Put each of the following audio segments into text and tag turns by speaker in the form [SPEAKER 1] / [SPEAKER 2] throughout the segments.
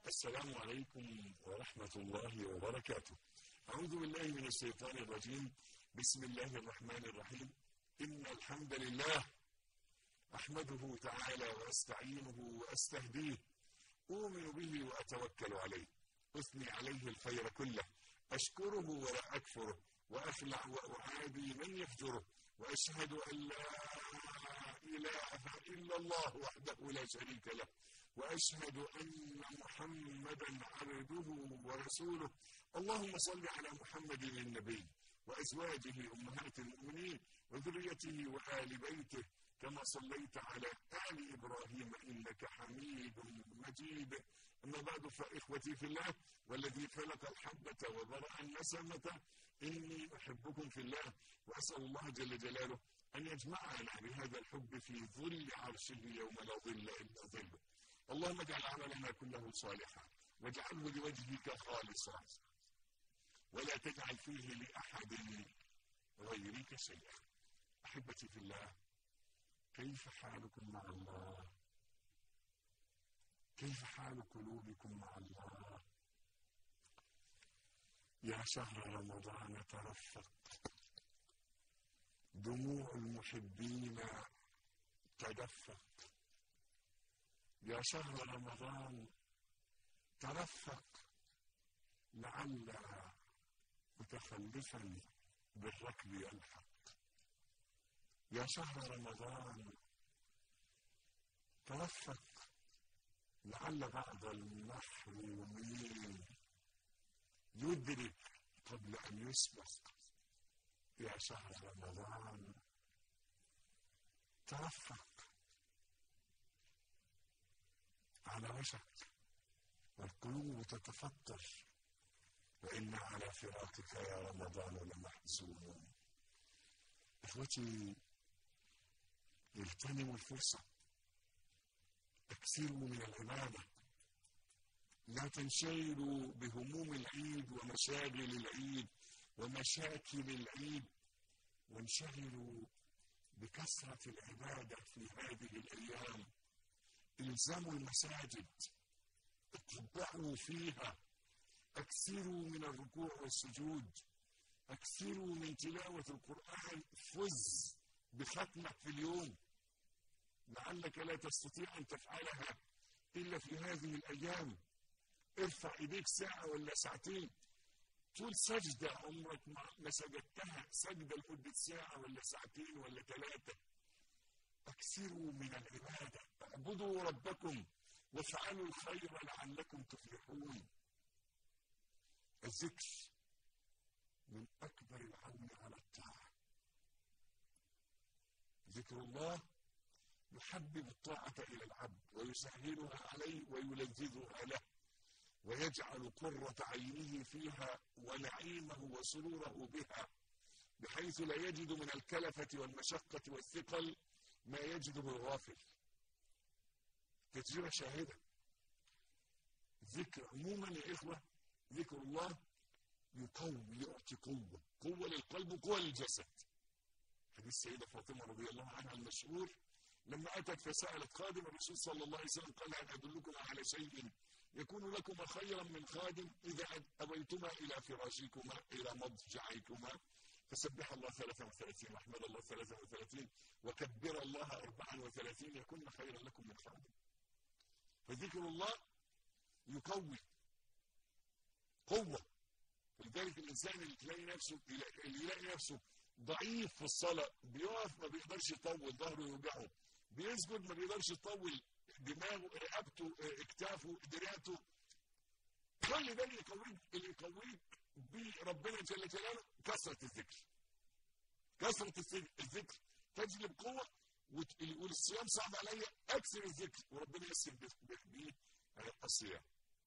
[SPEAKER 1] السلام عليكم ورحمة الله وبركاته أعوذ بالله من الشيطان الرجيم بسم الله الرحمن الرحيم إن الحمد لله أحمده تعالى وأستعينه وأستهديه أؤمن به وأتوكل عليه أثني عليه الخير كله أشكره ولا أكفره وأخلع وأعادي من يفجره وأشهد أن لا إله إلا الله وحده لا شريك له وأشهد أن محمدا عبده ورسوله اللهم صل على محمد النبي وأزواجه أمهات المؤمنين وذريته وآل بيته كما صليت على آل إبراهيم إنك حميد مجيد أما بعد فإخوتي في الله والذي خلق الحبة وبرأ النسمة إني أحبكم في الله وأسأل الله جل جلاله أن يجمعنا بهذا الحب في ظل عرشه يوم لا ظل إلا ظله اللهم اجعل عملنا كله صالحا واجعله لوجهك خالصا ولا تجعل فيه لأحد غيرك شيئا أحبتي في الله كيف حالكم مع الله كيف حال قلوبكم مع الله يا شهر رمضان ترفق دموع المحبين تدفق يا شهر رمضان ترفق لعل متخلفا بالركب يلحق يا شهر رمضان ترفق لعل بعض المحرومين يدرك قبل أن يسبق يا شهر رمضان ترفق على وشك والقلوب تتفطر وإنا على فراقك يا رمضان لمحزونون إخوتي اغتنموا الفرصة اكثروا من العبادة لا تنشغلوا بهموم العيد ومشاغل العيد ومشاكل العيد وانشغلوا بكثرة العبادة في هذه الأيام الزموا المساجد اتبعوا فيها اكثروا من الركوع والسجود اكثروا من تلاوة القرآن فز بختمة في اليوم لعلك لا تستطيع أن تفعلها إلا في هذه الأيام ارفع إيديك ساعة ولا ساعتين طول سجدة عمرك ما سجدتها سجدة لمدة ساعة ولا ساعتين ولا ثلاثة أكثروا من العبادة اعبدوا ربكم وافعلوا الخير لعلكم تفلحون الذكر من أكبر العون على الطاعة ذكر الله يحبب الطاعة إلى العبد ويسهلها عليه ويلذذها له ويجعل قرة عينه فيها ونعيمه وسروره بها بحيث لا يجد من الكلفة والمشقة والثقل ما يجده الغافل تجربة شاهدة ذكر عموما يا إخوة ذكر الله يقوي يعطي قوة قوة للقلب وقوة للجسد حديث السيدة فاطمة رضي الله عنها المشهور لما أتت فسألت خادم الرسول صلى الله عليه وسلم قال هل أدلكم على شيء يكون لكما خيرا من خادم إذا أويتما إلى فراشكما إلى مضجعكما فسبح الله 33 واحمد الله 33 وكبر الله 34 يكون خيرا لكم من خادم فذكر الله يقوي قوة فلذلك الإنسان اللي تلاقي نفسه اللي يلاقي نفسه ضعيف في الصلاة بيقف ما بيقدرش يطول ظهره يوجعه بيسجد ما بيقدرش يطول دماغه رقبته اكتافه دراعته كل ده اللي يقويك اللي يقويك بربنا جل جلاله كثرة الذكر كثرة الذكر تجلب قوة ويقول الصيام صعب عليا اكثر الذكر وربنا يسر بيه الصيام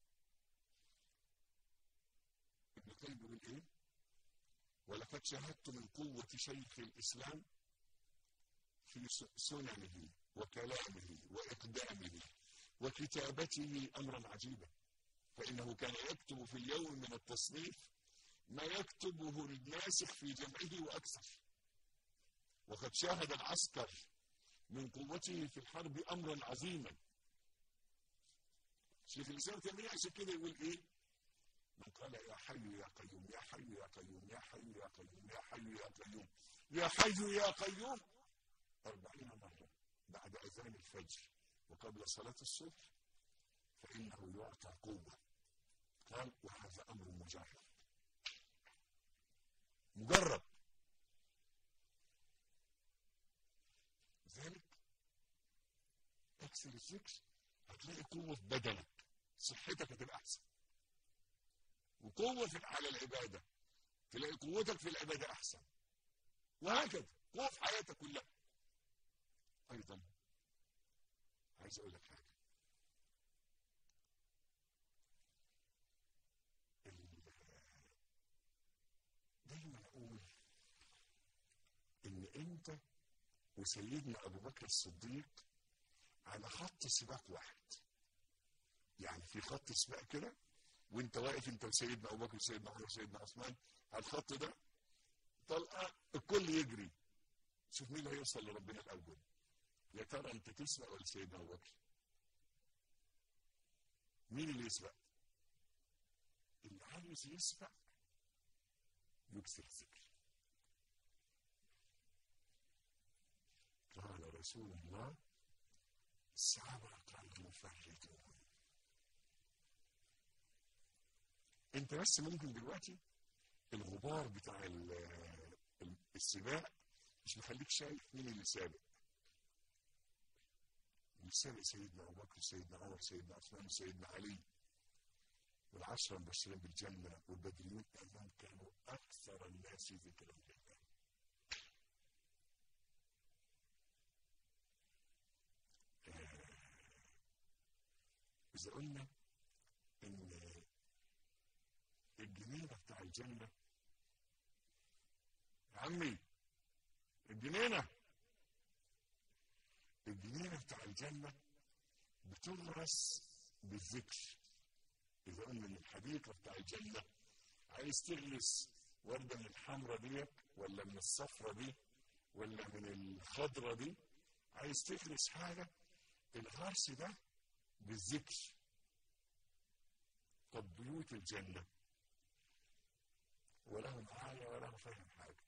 [SPEAKER 1] ابن القيم بيقول ايه ولقد شاهدت من قوة شيخ الإسلام في سننه وكلامه وإقدامه وكتابته أمرا عجيبا فإنه كان يكتب في اليوم من التصنيف ما يكتبه الناسخ في جمعه وأكثر وقد شاهد العسكر من قوته في الحرب أمرا عظيما شيخ الاسلام تيميه عشان كده يقول ايه من قال يا حي يا قيوم يا حي يا قيوم يا حي يا قيوم يا حي يا قيوم يا حي يا قيوم أربعين مرة بعد أذان الفجر وقبل صلاة الصبح فإنه يعطى قوة قال وهذا أمر مجرب مجرب ذلك تكسر الذكر هتلاقي قوة في بدنك صحتك هتبقى أحسن وقوة في على العبادة تلاقي قوتك في العبادة أحسن وهكذا قوة في حياتك كلها أيضا عايز أقول لك حاجة دايما أقول إن أنت وسيدنا أبو بكر الصديق على خط سباق واحد يعني في خط سباق كده وانت واقف انت وسيدنا ابو بكر وسيدنا عمر وسيدنا عثمان على الخط ده طلقه الكل يجري شوف مين اللي هيوصل لربنا الاول يا ترى انت تسبق ولا سيدنا ابو بكر مين اللي يسبق اللي عايز يسبق يكسر الذكر قال رسول الله سبق المفردون انت بس ممكن دلوقتي الغبار بتاع السباق مش مخليك شايف مين اللي سابق اللي سابق سيدنا ابو بكر سيدنا عمر سيدنا عثمان سيدنا علي والعشرة المبشرين بالجنة والبدريون أنهم كانوا أكثر الناس ذكرا لله إذا قلنا إن الجنينة بتاع الجنة يا عمي الجنينة الجنينة بتاع الجنة بتغرس بالذكر إذا قلنا من الحديقة بتاع الجنة عايز تغرس وردة من الحمرة ديت ولا من الصفرة دي ولا من الخضرة دي عايز تغرس حاجة الغرس ده بالذكر طب بيوت الجنة وله معايا ولا فاهم حاجة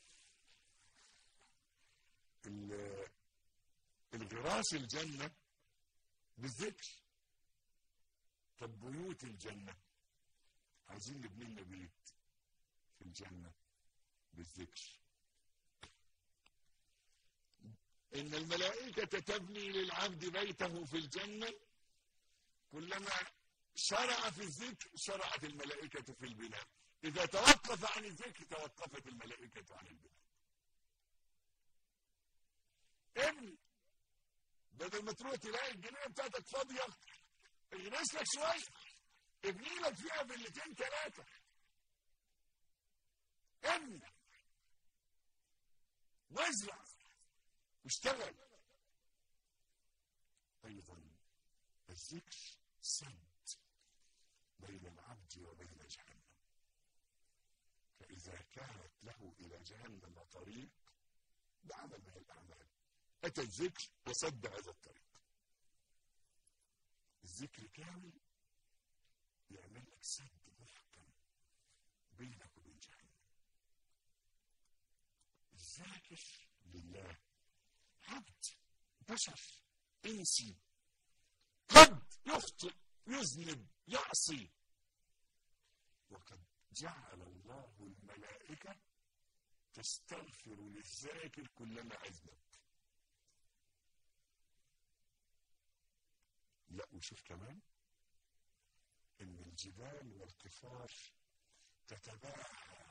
[SPEAKER 1] الغراس الجنة بالذكر طب بيوت الجنة عايزين نبني لنا بيت في الجنة بالذكر إن الملائكة تبني للعبد بيته في الجنة كلما شرع في الذكر شرعت الملائكة في البناء إذا توقف عن الذكر توقفت الملائكة عن البناء ابني بدل ما تروح تلاقي الجنينة بتاعتك فاضية اغرس لك شوية ابني لك فيها بلتين ثلاثة ابني وازرع واشتغل أيضا الذكر سد بين العبد وبين جهنم فإذا كانت له إلى جهنم طريق بعمل من الأعمال أتى الذكر وسد هذا الطريق الذكر كامل يعمل لك سد محكم بينك وبين جهنم الذاكر لله عبد بشر انسي قد يخطئ يذنب يعصي وقد جعل الله الملائكة تستغفر للذاكر كلما أذنب لا وشوف كمان ان الجبال والقفار تتباهى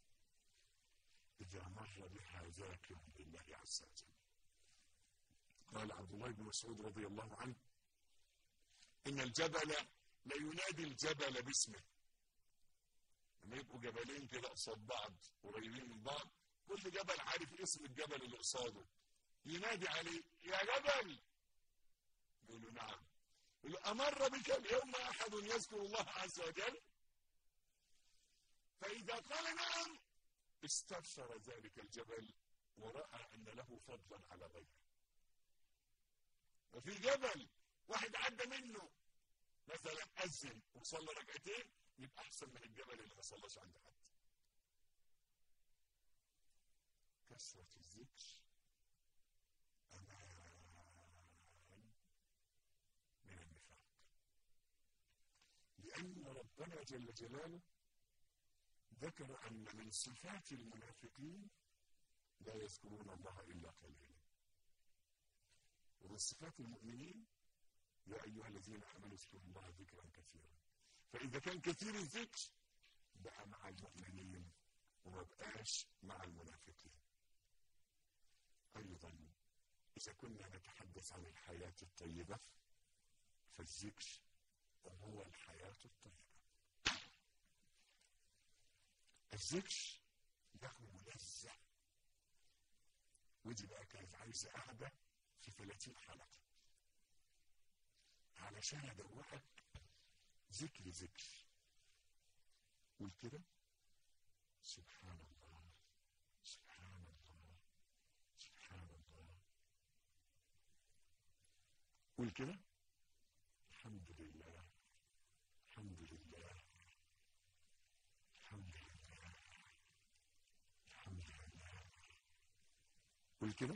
[SPEAKER 1] اذا مر بها ذاكر لله عز وجل قال عبد الله بن مسعود رضي الله عنه ان الجبل لينادي الجبل باسمه لما يبقوا جبلين كده قصاد بعض قريبين من بعض كل جبل عارف اسم الجبل اللي قصاده ينادي عليه يا جبل يقول له نعم يقول له أمر بك اليوم أحد يذكر الله عز وجل فإذا قال نعم استبشر ذلك الجبل ورأى أن له فضلا على غيره وفي جبل واحد عدى منه مثلا اذن وصلى ركعتين يبقى احسن من الجبل اللي ما صلاش عند حد كثرة الذكر أمان من النفاق لأن ربنا جل جلاله ذكر أن من صفات المنافقين لا يذكرون الله إلا قليلا ومن صفات المؤمنين يا أيها الذين آمنوا اذكروا الله ذكرا كثيرا فإذا كان كثير الذكر بقى مع المؤمنين وما بقاش مع المنافقين أيضا إذا كنا نتحدث عن الحياة الطيبة فالذكر هو الحياة الطيبة الذكر له لذة ودي بقى كانت عايزة قاعدة في 30 حلقة علشان أدوقك ذكر ذكر قول كده سبحان الله سبحان الله سبحان الله قول كده الحمد لله الحمد لله الحمد لله الحمد لله قول كده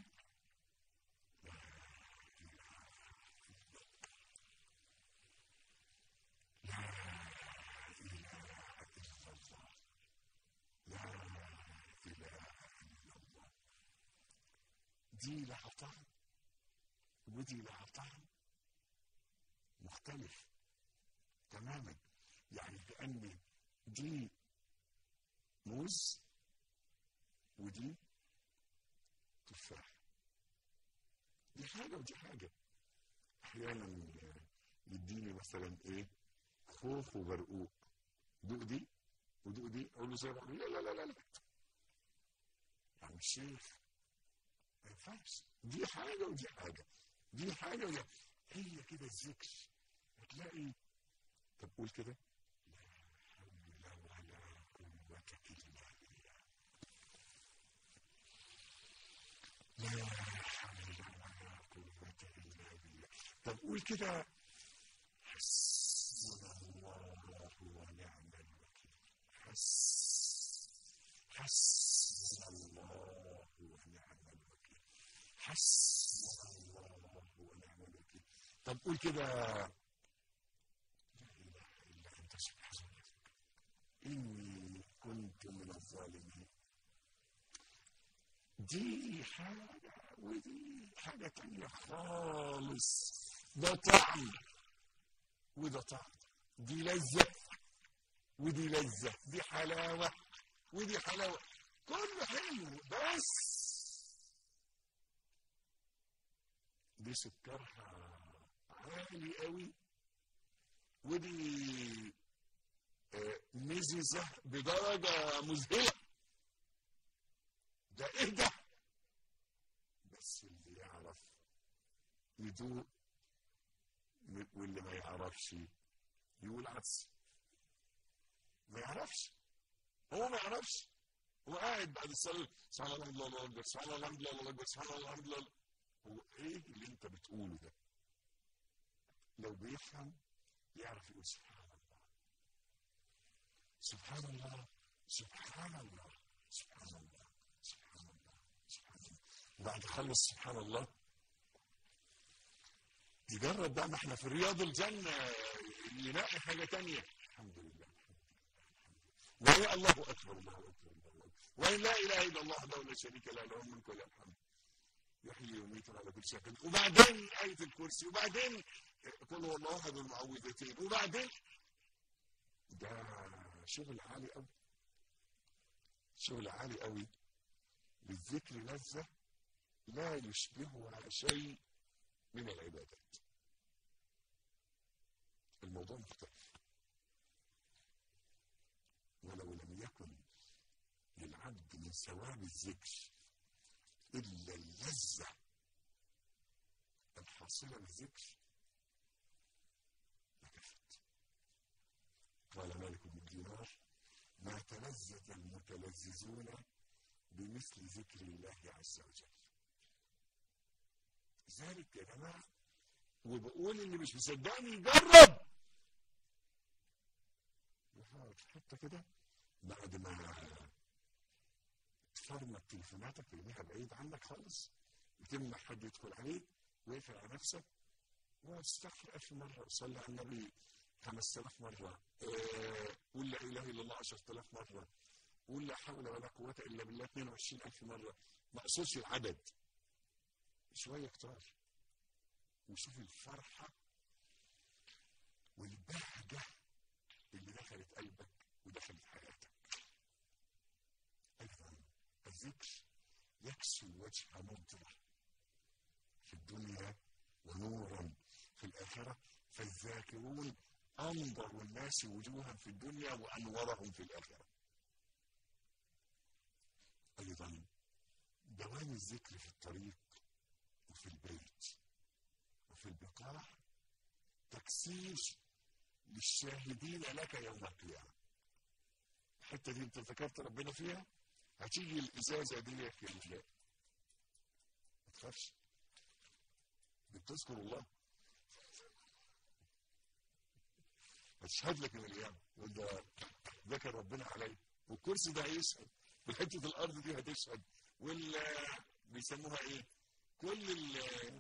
[SPEAKER 1] دي لها طعم ودي لها طعم مختلف تماما يعني كأن دي موز ودي تفاح دي حاجة ودي حاجة أحيانا يديني مثلا إيه خوخ وبرقوق دوق دي ودوق دي أقول له زي بعض لا لا لا لا لا يعني الشيخ ما ينفعش دي حاجة ودي حاجة دي حاجة ودي هي كده الذكر هتلاقي طب قول كده لا حول ولا قوة إلا بالله لا حول ولا قوة إلا بالله طب قول كده حسبنا الله ونعم الوكيل حس حسبنا الله ونعم الوكيل حسبنا الله ونعم الوكيل طب قول كده لا اله الا انت سبحانك اني كنت من الظالمين دي حاجه ودي حاجه تانيه خالص ده طعم وده طعم دي لذه ودي لذه دي حلاوه ودي حلاوه كله حلو بس دي سكرها عالي قوي ودي آه، مززة بدرجة مذهلة ده ايه ده بس اللي يعرف يدوق واللي ما يعرفش يقول عدس ما يعرفش هو ما يعرفش هو قاعد بعد الصلاة سبحان الله الحمد لله الله أكبر سبحان الله الحمد لله الله أكبر سبحان الله الحمد لله هو ايه اللي انت بتقوله ده لو بيفهم يعرف يقول سبحان الله سبحان الله سبحان الله سبحان الله سبحان الله سبحان الله وبعد خلص سبحان الله يجرب بقى ما احنا في رياض الجنة يلاقي حاجة تانية الحمد لله وهي الله أكبر الله أكبر الله أكبر وإن لا إله إلا الله وحده لا شريك له له الملك وله الحمد يحيي ويميت على كل شيء قدير وبعدين آية الكرسي وبعدين قل هو الله أحد المعوذتين وبعدين ده شغل عالي قوي شغل عالي قوي للذكر لذة لا يشبهها شيء من العبادات الموضوع مختلف ولو لم يكن للعبد من ثواب الذكر إلا اللذة الحاصلة بالذكر لكفت قال مالك بن دينار ما تلذذ المتلذذون بمثل ذكر الله عز وجل ذلك يا جماعة وبقول اللي مش مصدقني يجرب تقعد في حته كده بعد ما تفرمت تليفوناتك ترميها بعيد عنك خالص وتمنع حد يدخل عليك ويقفل على نفسك واستغفر ألف مرة صلي على النبي 5000 مرة آه، قول لا إله إلا الله 10000 مرة قول لا حول ولا قوة إلا بالله 22000 مرة ما أقصدش العدد شوية كتار وشوف الفرحة والبهجة اللي دخلت قلبك ودخلت حياتك أيضا الذكر يكسو الوجه مضرة في الدنيا ونورا في الآخرة فالذاكرون أنظر الناس وجوها في الدنيا وأنورهم في الآخرة أيضا دوام الذكر في الطريق وفي البيت وفي البقاع تكسير للشاهدين لك يوم القيامة الحتة دي انت ذكرت ربنا فيها هتيجي الإزازة دي في الرجال ما تخافش بتذكر الله هتشهد لك من الأيام وانت ذكر ربنا عليك والكرسي ده هيشهد وحتة الأرض دي هتشهد وال بيسموها إيه؟ كل ال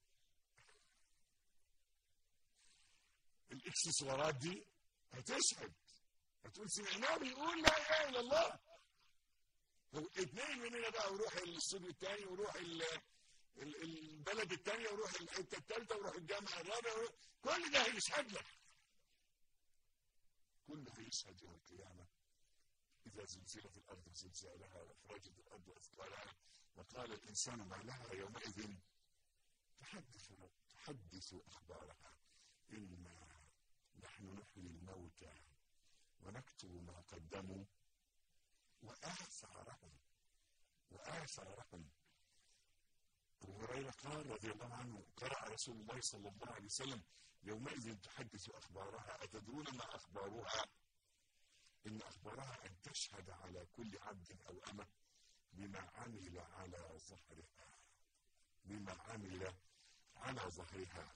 [SPEAKER 1] الاكسسوارات دي هتشهد هتقول سمعناه بيقول لا اله الا الله هو اتنين مننا بقى وروح الاستوديو الثاني وروح ال- ال- البلد الثانيه وروح الحته الثالثه وروح الجامعه الرابعه وروح كل ده هيشهد لك كل ده هيشهد يوم القيامه اذا زلزلت الارض زلزالها واخرجت الارض اثقالها وقال الانسان ما لها يومئذ تحدث تحدث اخبارها انا نحن نحيي الموتى ونكتب ما قدموا وآثارهم وآثارهم أبو هريرة قال رضي الله عنه قرأ رسول الله صلى الله عليه وسلم يومئذ تحدث أخبارها أتدرون ما أخبارها إن أخبارها أن تشهد على كل عبد أو أمة بما عمل على ظهرها بما عمل على ظهرها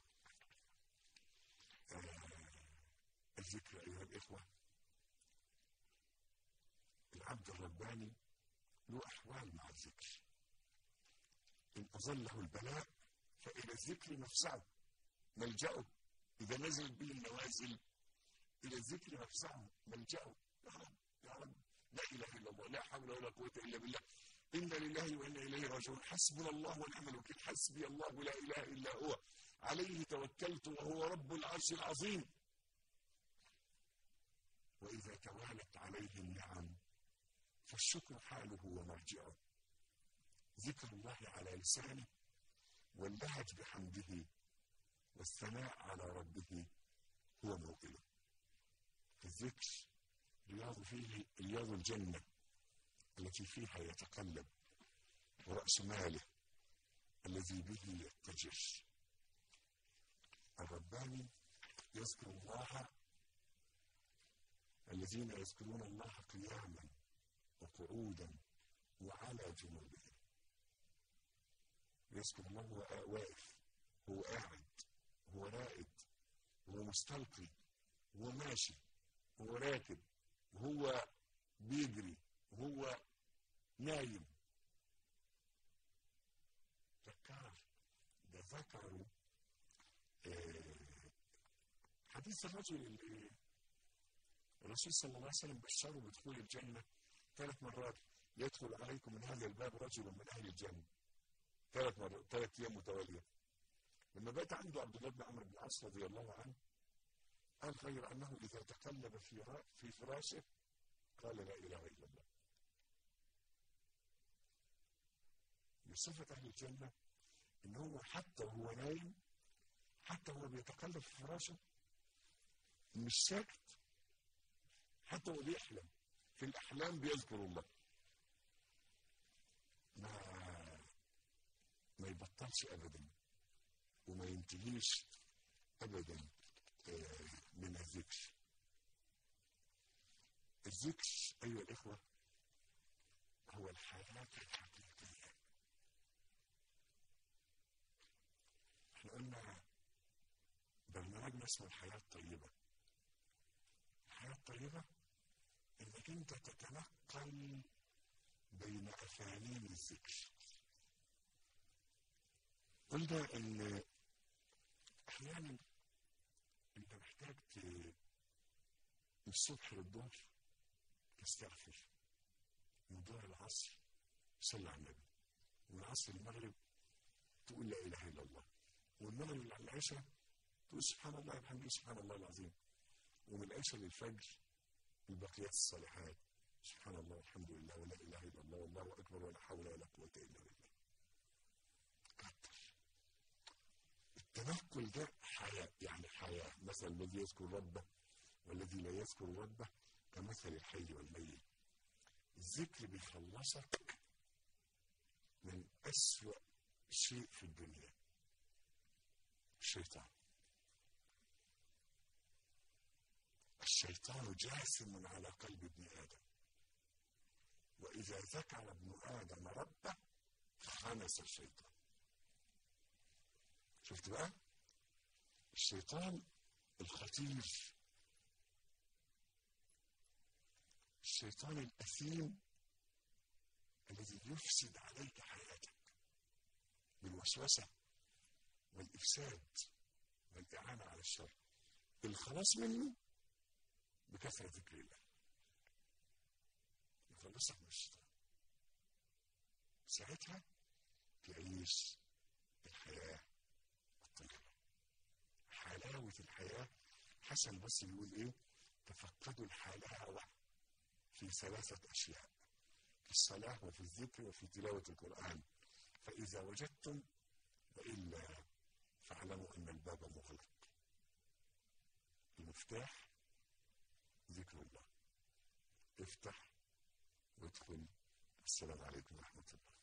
[SPEAKER 1] آه الذكر أيها الإخوة العبد الرباني له أحوال مع الذكر إن أظله البلاء فإلى الذكر مفزعه ملجأه إذا نزلت به النوازل إلى الذكر مفزعه ملجأه يا رب يا رب لا إله إلا الله لا حول ولا قوة إلا بالله إنا لله وإنا إليه راجعون حسبنا الله ونعم الوكيل حسبي الله لا إله إلا هو عليه توكلت وهو رب العرش العظيم وإذا توالت عليه النعم فالشكر حاله ومرجعه ذكر الله على لسانه واللهج بحمده والثناء على ربه هو موئله الذكر رياض فيه رياض الجنة التي فيها يتقلب ورأس ماله الذي به يتجر الرباني يذكر الله الذين يذكرون الله قياما وقعودا وعلى جنوبهم يذكر الله هو واقف هو قاعد هو رائد هو مستلقي هو ماشي هو راكب هو بيجري هو نايم ذكر ده ذكروا آه، حديث الرجل اللي الرسول صلى الله عليه وسلم بشره بدخول الجنة ثلاث مرات يدخل عليكم من هذا الباب رجل من أهل الجنة ثلاث مرات ثلاث أيام متوالية لما بات عنده عبد الله بن عمرو بن العاص رضي الله عنه قال غير أنه إذا تقلب في را- في فراشه قال لا إله إلا الله من صفة أهل الجنة إن هو حتى وهو نايم حتى وهو بيتقلب في فراشه مش ساكت حتى وهو بيحلم في الأحلام بيذكر الله ما ما يبطلش أبدا وما ينتهيش أبدا آه، من الذكر الذكر أيها الإخوة هو الحياة الحقيقية احنا قلنا برنامجنا اسمه الحياة الطيبة الحياة الطيبة انك انت تتنقل بين افانين الذكر قلنا ان احيانا انت محتاج من الصبح للظهر تستغفر من ظهر العصر صلى على النبي ومن العصر للمغرب تقول لا اله الا الله والمغرب للعشاء تقول سبحان الله الحمد سبحان الله العظيم ومن العشاء للفجر البقيات الصالحات سبحان الله والحمد لله ولا اله الا الله والله اكبر ولا حول ولا قوه الا بالله كتر التنقل ده حياه يعني حياه مثل الذي يذكر ربه والذي لا يذكر ربه كمثل الحي والميت الذكر بيخلصك من أسوأ شيء في الدنيا الشيطان الشيطان جاثم على قلب ابن آدم وإذا ذكر ابن آدم ربه خنس الشيطان شفت بقى الشيطان الخطير الشيطان الأثيم الذي يفسد عليك حياتك بالوسوسة والإفساد والإعانة على الشر الخلاص منه بكثرة ذكر الله يخلصك من الشيطان ساعتها تعيش الحياة الطيبة حلاوة الحياة حسن بس بيقول ايه تفقدوا الحلاوة في ثلاثة أشياء في الصلاة وفي الذكر وفي تلاوة القرآن فإذا وجدتم وإلا فاعلموا أن الباب مغلق المفتاح ذكر الله افتح وادخل السلام عليكم ورحمة الله